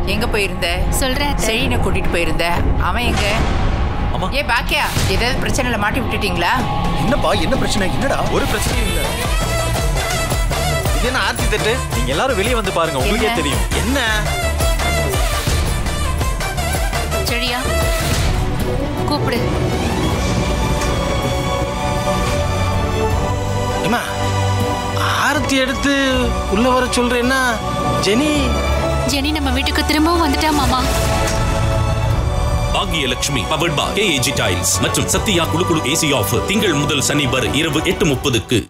எங்க போயிருந்த சொல்றேன் அத்தை. செழினை கூட்டிட்டு போயிருந்த அவன் எங்க அம்மா. ஏ பாக்கியா ஏதாவது பிரச்சனைல மாட்டி விட்டுட்டீங்களா என்னப்பா என்ன பிரச்சனை என்னடா ஒரு பிரச்சனையும் இல்ல இது என்ன ஆர்த்தி தட்டு நீங்க எல்லாரும் வெளியே வந்து பாருங்க உங்களுக்கே என்ன? தெரியும் என்ன செழியா கூப்பிடு ஏமா ஆரத்தி எடுத்து உள்ள வர சொல்றேன்னா ஜெனி ஜெனி நம்ம வீட்டுக்கு திரும்பவும் வந்துட்டா மாமா Bhagyalakshmi powered by KAG tiles மற்றும் சத்யா குழு குழு ஏசி ஆஃபர் திங்கள் முதல் சனி வரை இரவு எட்டு முப்பதுக்கு